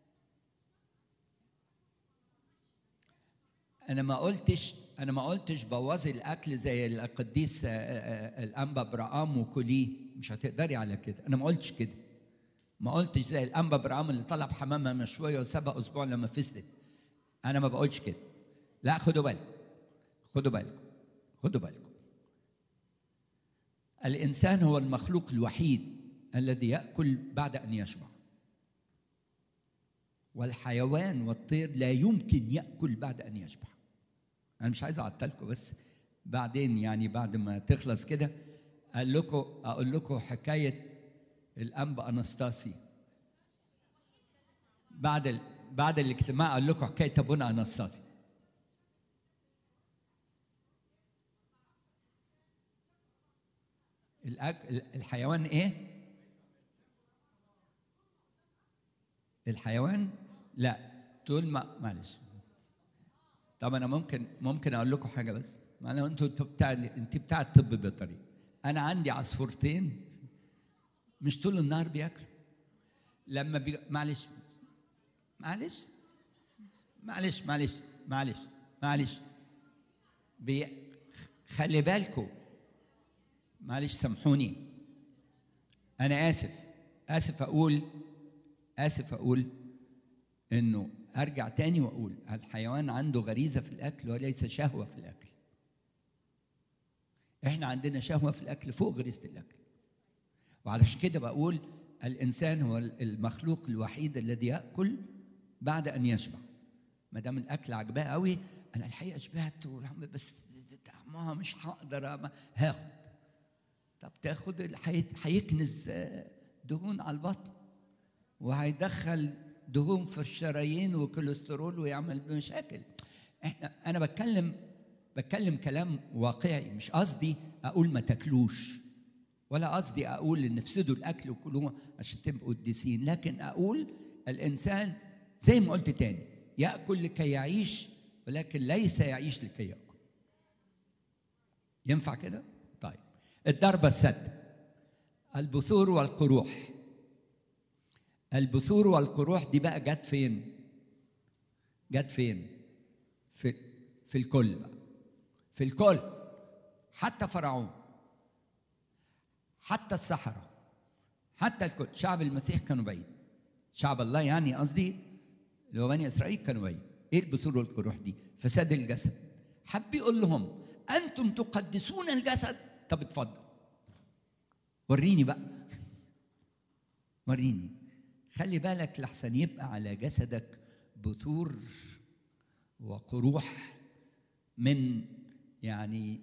انا ما قلتش انا ما قلتش بوظي الاكل زي القديس آه، آه، الانبا برام وكليه مش هتقدري على كده انا ما قلتش كده ما قلتش زي الانبا برام اللي طلب حمامه مشويه وسابها اسبوع لما فسدت انا ما بقولش كده لا خدوا بالكم خدوا بالكم خدوا بالكم الانسان هو المخلوق الوحيد الذي ياكل بعد ان يشبع والحيوان والطير لا يمكن ياكل بعد ان يشبع انا مش عايز اعطلكم بس بعدين يعني بعد ما تخلص كده قال لكم اقول لكم حكايه الانبا انستاسي بعد ال... بعد الاجتماع قال لكم حكايه ابونا انستاسي الأك... الحيوان ايه الحيوان لا طول ما معلش طب انا ممكن ممكن اقول لكم حاجه بس ما انا انتوا انتوا بتاع انت بتاع الطب البيطري انا عندي عصفورتين مش طول النهار بياكلوا لما بي... معلش معلش معلش معلش معلش معلش بي... خلي بالكم معلش سامحوني انا اسف اسف اقول اسف اقول انه ارجع تاني واقول الحيوان عنده غريزه في الاكل وليس شهوه في الاكل احنا عندنا شهوه في الاكل فوق غريزه الاكل وعلشان كده بقول الانسان هو المخلوق الوحيد الذي ياكل بعد ان يشبع ما دام الاكل عجباه قوي انا الحقيقه شبعت بس طعمها مش هقدر هاخد طب تاخد هيكنز دهون على البطن وهيدخل دهون في الشرايين وكوليسترول ويعمل مشاكل احنا انا بتكلم بتكلم كلام واقعي مش قصدي اقول ما تاكلوش ولا قصدي اقول ان افسدوا الاكل وكلوه عشان تبقوا قديسين لكن اقول الانسان زي ما قلت تاني ياكل لكي يعيش ولكن ليس يعيش لكي ياكل ينفع كده طيب الضربه السادسه البثور والقروح البثور والقروح دي بقى جت فين جت فين في في الكل بقى في الكل حتى فرعون حتى السحرة حتى الكل شعب المسيح كانوا بعيد شعب الله يعني قصدي اللي هو بني اسرائيل كانوا بعيد ايه البثور والقروح دي فساد الجسد حب يقول لهم انتم تقدسون الجسد طب اتفضل وريني بقى وريني خلي بالك لحسن يبقى على جسدك بثور وقروح من يعني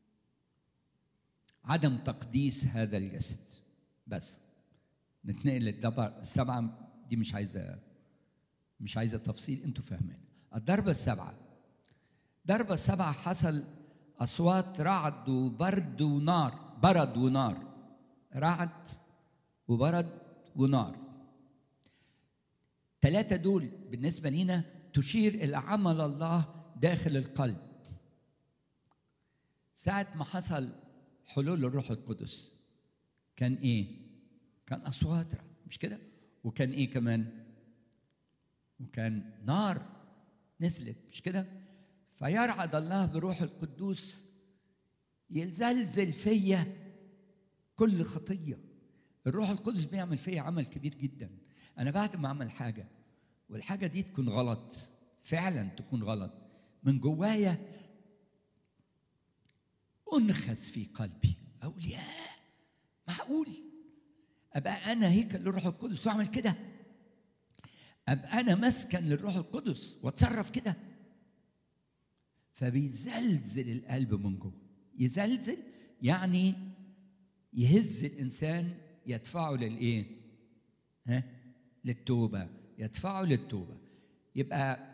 عدم تقديس هذا الجسد بس نتنقل للضربة السبعة دي مش عايزة مش عايزة تفصيل انتوا فاهمين الضربة السبعة ضربة السبعة حصل أصوات رعد وبرد ونار برد ونار رعد وبرد ونار ثلاثة دول بالنسبة لنا تشير إلى عمل الله داخل القلب ساعة ما حصل حلول الروح القدس كان إيه؟ كان أصوات مش كده؟ وكان إيه كمان؟ وكان نار نزلت مش كده؟ فيرعد الله بروح القدوس يزلزل فيا كل خطيه الروح القدس بيعمل فيا عمل كبير جدا انا بعد ما اعمل حاجه والحاجه دي تكون غلط فعلا تكون غلط من جوايا انخس في قلبي اقول يا معقول ابقى انا هيكل للروح القدس واعمل كده ابقى انا مسكن للروح القدس واتصرف كده فبيزلزل القلب من جوه يزلزل يعني يهز الانسان يدفعه للايه ها للتوبه يدفعه للتوبه يبقى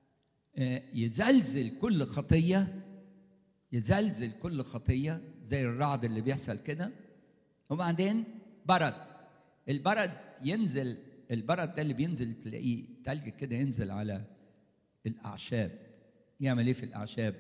يزلزل كل خطيه يزلزل كل خطيه زي الرعد اللي بيحصل كده وبعدين برد البرد ينزل البرد ده اللي بينزل تلاقيه تلج كده ينزل على الاعشاب يعمل ايه في الاعشاب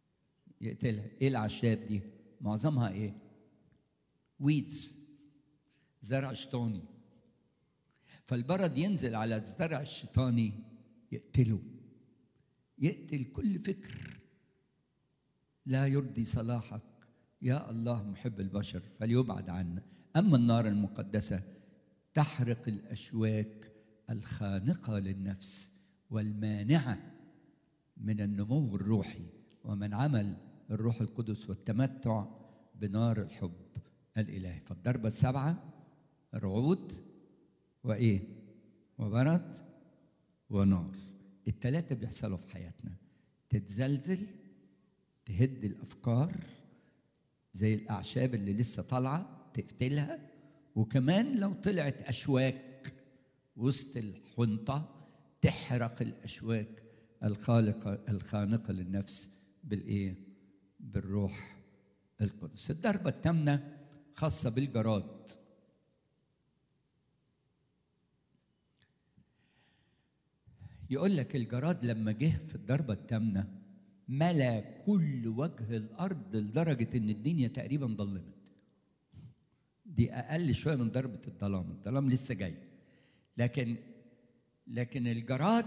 يقتلها ايه الاعشاب دي معظمها ايه ويدز زرع شيطاني فالبرد ينزل على الزرع الشيطاني يقتله يقتل كل فكر لا يرضي صلاحك يا الله محب البشر فليبعد عنا اما النار المقدسه تحرق الاشواك الخانقه للنفس والمانعه من النمو الروحي ومن عمل الروح القدس والتمتع بنار الحب الالهي فالضربه السبعه رعود وايه وبرد ونار التلاتة بيحصلوا في حياتنا تتزلزل تهد الافكار زي الاعشاب اللي لسه طالعه تقتلها وكمان لو طلعت اشواك وسط الحنطه تحرق الاشواك الخالقه الخانقه للنفس بالايه بالروح القدس الضربه الثامنه خاصه بالجراد يقول لك الجراد لما جه في الضربه الثامنه ملا كل وجه الارض لدرجه ان الدنيا تقريبا ظلمت دي اقل شويه من ضربه الظلام الظلام لسه جاي لكن لكن الجراد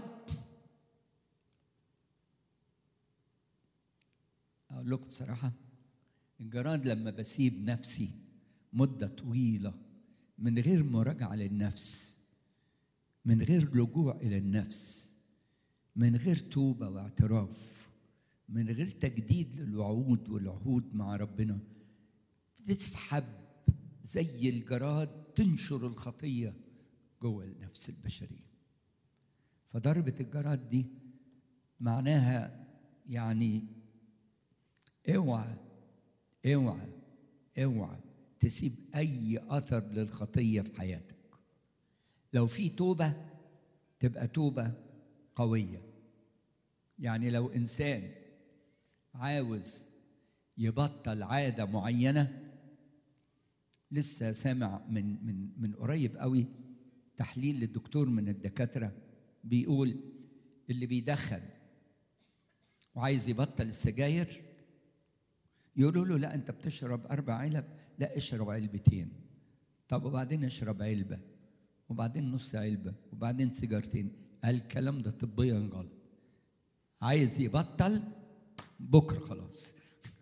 اقول لكم بصراحه الجراد لما بسيب نفسي مده طويله من غير مراجعه للنفس من غير لجوع الى النفس من غير توبه واعتراف من غير تجديد للوعود والعهود مع ربنا تسحب زي الجراد تنشر الخطيه جوه النفس البشريه فضربه الجراد دي معناها يعني اوعى اوعى اوعى تسيب اي اثر للخطيه في حياتك لو في توبه تبقى توبه قويه يعني لو انسان عاوز يبطل عاده معينه لسه سامع من من من قريب قوي تحليل للدكتور من الدكاتره بيقول اللي بيدخن وعايز يبطل السجاير يقولوا له لا انت بتشرب اربع علب لا اشرب علبتين طب وبعدين اشرب علبه وبعدين نص علبه وبعدين سيجارتين قال الكلام ده طبيا غلط عايز يبطل بكره خلاص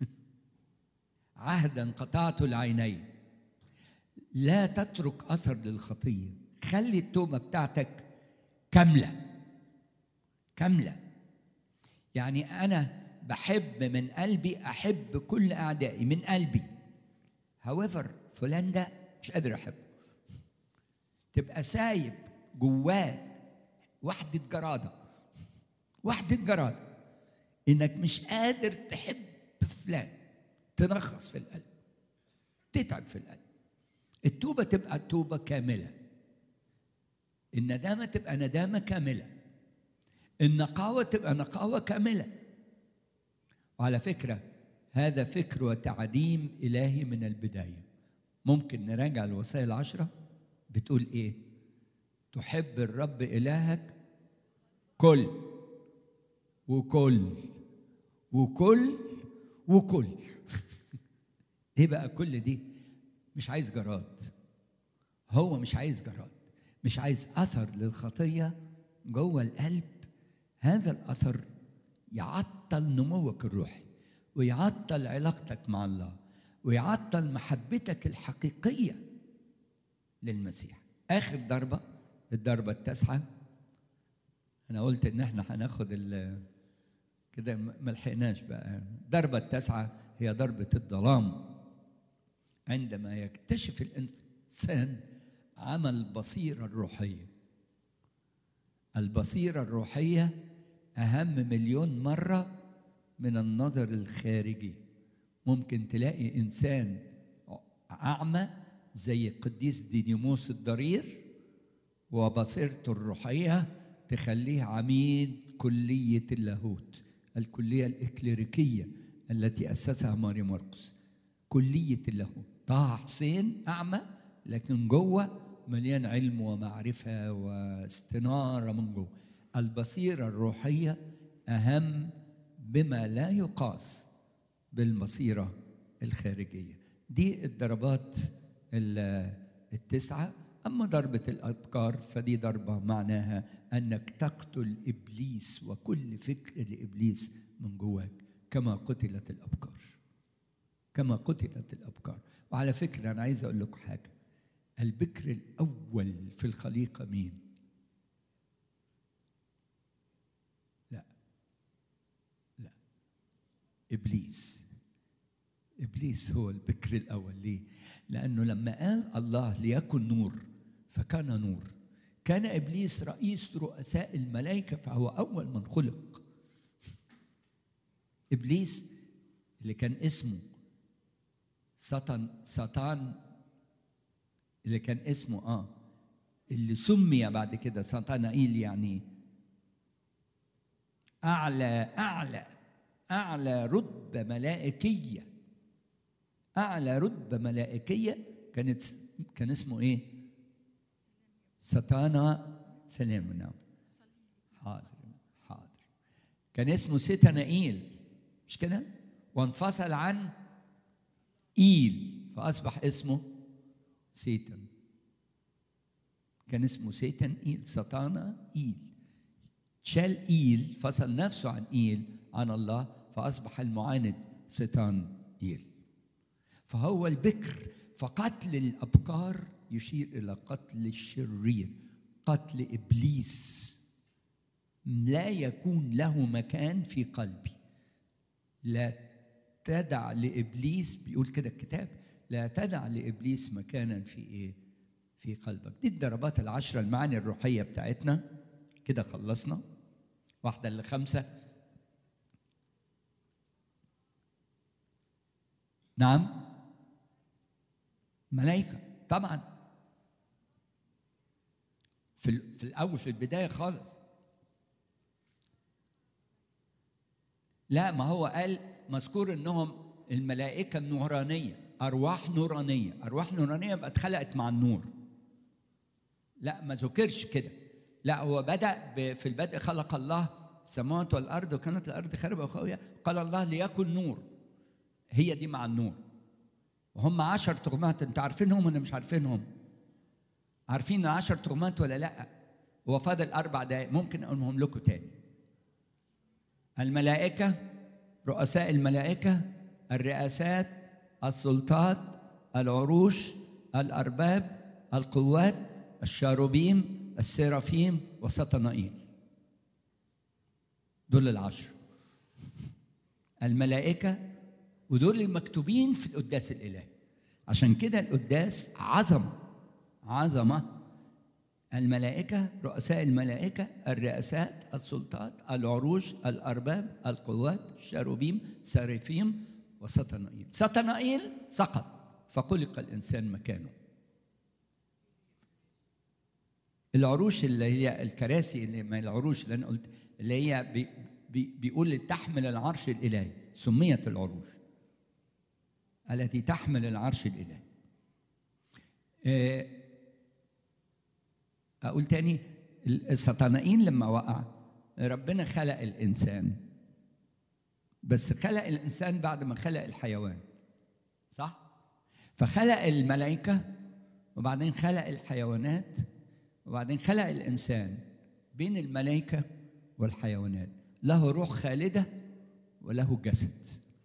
عهدا قطعت العينين لا تترك اثر للخطيه خلي التوبه بتاعتك كامله كامله يعني انا بحب من قلبي احب كل اعدائي من قلبي هويفر فلان ده مش قادر احبه تبقى سايب جواه وحدة جرادة وحدة جرادة انك مش قادر تحب فلان تنخص في القلب تتعب في القلب التوبة تبقى توبة كاملة الندامة تبقى ندامة كاملة النقاوة تبقى نقاوة كاملة وعلى فكرة هذا فكر وتعديم إلهي من البداية ممكن نراجع الوصايا العشرة بتقول إيه تحب الرب إلهك كل وكل وكل وكل ايه بقى كل دي مش عايز جراد هو مش عايز جراد مش عايز اثر للخطيه جوه القلب هذا الاثر يعطل نموك الروحي ويعطل علاقتك مع الله ويعطل محبتك الحقيقيه للمسيح اخر ضربه الضربه التاسعه انا قلت ان احنا هناخد ال كده ما لحقناش بقى الضربه التاسعه هي ضربه الظلام عندما يكتشف الانسان عمل البصيره الروحيه البصيره الروحيه اهم مليون مره من النظر الخارجي ممكن تلاقي انسان اعمى زي القديس ديديموس الضرير وبصيرته الروحيه تخليه عميد كليه اللاهوت الكليه الاكليريكيه التي اسسها ماري مرقس كليه اللاهوت طه حسين اعمى لكن جوه مليان علم ومعرفه واستناره من جوه البصيره الروحيه اهم بما لا يقاس بالبصيره الخارجيه دي الضربات التسعة أما ضربة الأبكار فدي ضربة معناها أنك تقتل إبليس وكل فكر لإبليس من جواك كما قتلت الأبكار كما قتلت الأبكار وعلى فكرة أنا عايز أقول لكم حاجة البكر الأول في الخليقة مين؟ لا لا إبليس إبليس هو البكر الأول ليه؟ لأنه لما قال الله ليكن نور فكان نور كان إبليس رئيس رؤساء الملائكة فهو أول من خلق إبليس اللي كان اسمه سطن سطان اللي كان اسمه اه اللي سمي بعد كده سطانائيل يعني اعلى اعلى اعلى رتبه ملائكيه اعلى رتبه ملائكيه كانت كان اسمه ايه سطانا سلام نعم حاضر حاضر كان اسمه ستنائيل مش كده وانفصل عن إيل فأصبح اسمه سيتن كان اسمه سيتن إيل سطانا إيل شال إيل فصل نفسه عن إيل عن الله فأصبح المعاند سيطان إيل فهو البكر فقتل الأبكار يشير إلى قتل الشرير قتل إبليس لا يكون له مكان في قلبي لا تدع لابليس بيقول كده الكتاب لا تدع لابليس مكانا في ايه؟ في قلبك دي الضربات العشره المعاني الروحيه بتاعتنا كده خلصنا واحده لخمسه نعم ملائكه طبعا في في الاول في البدايه خالص لا ما هو قال مذكور انهم الملائكه النورانيه ارواح نورانيه ارواح نورانيه بقى اتخلقت مع النور لا ما ذكرش كده لا هو بدا في البدء خلق الله السماوات والارض وكانت الارض خاربه وخاويه قال الله ليكن نور هي دي مع النور وهم عشر تغمات انتوا عارفينهم ولا مش عارفينهم عارفين عشر تغمات ولا لا هو فاضل اربع دقائق ممكن اقولهم لكم تاني الملائكه رؤساء الملائكة الرئاسات السلطات العروش الأرباب القوات الشاروبيم السيرافيم وسطنائيل دول العشر الملائكة ودول المكتوبين في القداس الإلهي عشان كده القداس عظمة عظمة الملائكة رؤساء الملائكة الرئاسات السلطات العروش الأرباب القوات الشاروبيم سارفيم وسطنائيل سطنائيل سقط فخلق الإنسان مكانه العروش اللي هي الكراسي اللي ما العروش اللي أنا قلت اللي هي بي بي بيقول تحمل العرش الإلهي سميت العروش التي تحمل العرش الإلهي آه أقول تاني السطنائين لما وقع ربنا خلق الإنسان بس خلق الإنسان بعد ما خلق الحيوان صح؟ فخلق الملائكة وبعدين خلق الحيوانات وبعدين خلق الإنسان بين الملائكة والحيوانات له روح خالدة وله جسد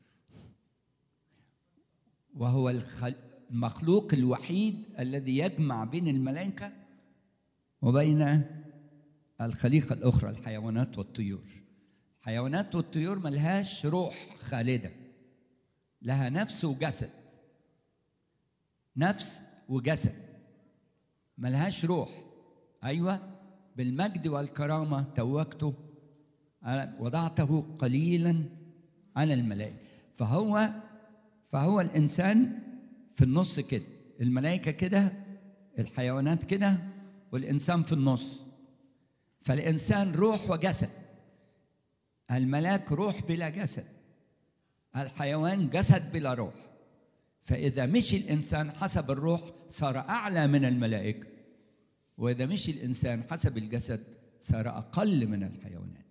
وهو المخلوق الوحيد الذي يجمع بين الملائكه وبين الخليقة الأخرى الحيوانات والطيور الحيوانات والطيور ملهاش روح خالدة لها نفس وجسد نفس وجسد ملهاش روح أيوة بالمجد والكرامة توجته وضعته قليلا على الملائكة فهو فهو الإنسان في النص كده الملائكة كده الحيوانات كده والإنسان في النص فالإنسان روح وجسد الملاك روح بلا جسد الحيوان جسد بلا روح فإذا مشي الإنسان حسب الروح صار أعلى من الملائكة وإذا مشي الإنسان حسب الجسد صار أقل من الحيوانات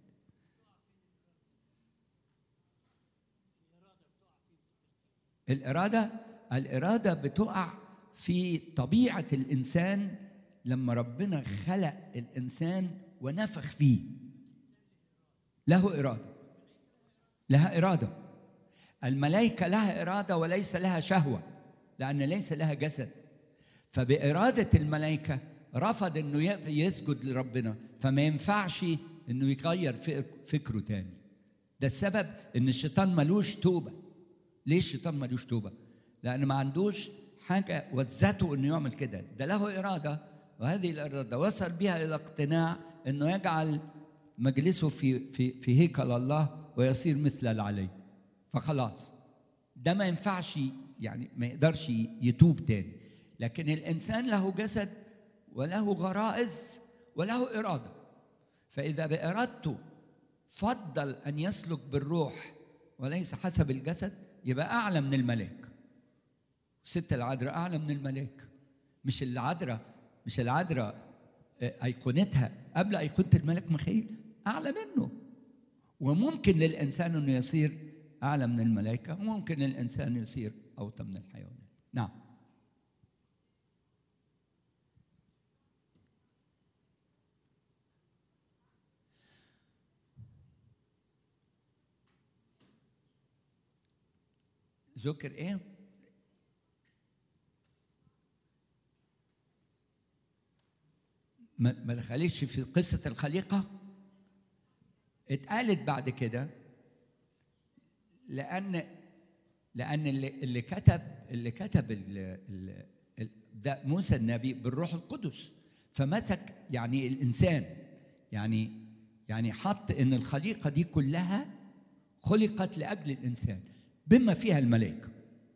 الإرادة الإرادة بتقع في طبيعه الانسان لما ربنا خلق الانسان ونفخ فيه له اراده لها اراده الملائكه لها اراده وليس لها شهوه لان ليس لها جسد فباراده الملائكه رفض انه يسجد لربنا فما ينفعش انه يغير فكره تاني ده السبب ان الشيطان ملوش توبه ليه الشيطان ملوش توبه لان ما عندوش حاجه وزته انه يعمل كده ده له اراده وهذه الاراده وصل بها الى اقتناع انه يجعل مجلسه في في في هيكل الله ويصير مثل العلي فخلاص ده ما ينفعش يعني ما يقدرش يتوب تاني لكن الانسان له جسد وله غرائز وله اراده فاذا بارادته فضل ان يسلك بالروح وليس حسب الجسد يبقى اعلى من الملائكه الست العذراء اعلى من الملائكه مش العذراء مش العذراء ايقونتها قبل ايقونه الملك ميخائيل اعلى منه وممكن للانسان انه يصير اعلى من الملائكه وممكن للانسان يصير اوطى من الحيوانات نعم ذكر ايه ما دخلتش في قصة الخليقة اتقالت بعد كده لأن لأن اللي, اللي كتب اللي كتب ال ال ده موسى النبي بالروح القدس فمسك يعني الإنسان يعني يعني حط إن الخليقة دي كلها خلقت لأجل الإنسان بما فيها الملائكة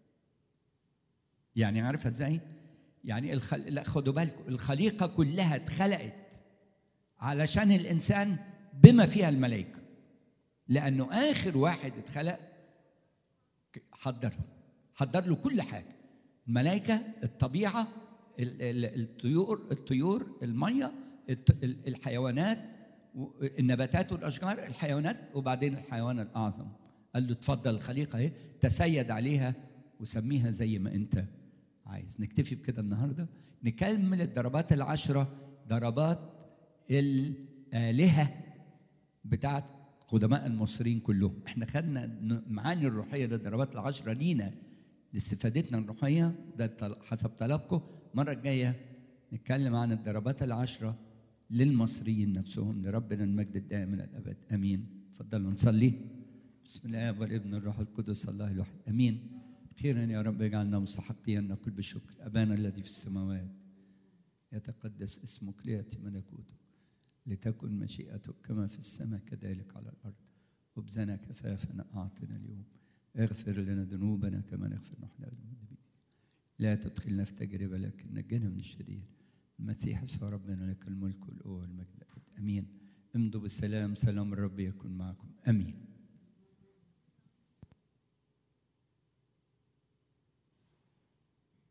يعني عارفة ازاي؟ يعني الخل... لا خدوا بالكم الخليقة كلها اتخلقت علشان الإنسان بما فيها الملائكة لأنه آخر واحد اتخلق حضر حضر له كل حاجة الملائكة الطبيعة الطيور الطيور المية الحيوانات النباتات والأشجار الحيوانات وبعدين الحيوان الأعظم قال له اتفضل الخليقة اهي تسيد عليها وسميها زي ما أنت عايز نكتفي بكده النهارده نكمل الضربات العشرة ضربات الآلهة بتاعت قدماء المصريين كلهم احنا خدنا معاني الروحية للضربات العشرة لينا لاستفادتنا الروحية ده حسب طلبكم المرة الجاية نتكلم عن الضربات العشرة للمصريين نفسهم لربنا المجد الدائم الى الابد امين تفضلوا نصلي بسم الله والابن الروح القدس الله الواحد امين خيرا يا رب اجعلنا مستحقين نقول بشكر ابانا الذي في السماوات يتقدس اسمك لياتي ملكوتك لتكن مشيئتك كما في السماء كذلك على الارض خبزنا كفافنا اعطنا اليوم اغفر لنا ذنوبنا كما نغفر نحن للمذنبين لا تدخلنا في تجربه لكن نجنا من الشرير المسيح يسوع ربنا لك الملك والقوه والمجد امين امضوا بالسلام سلام الرب يكن معكم امين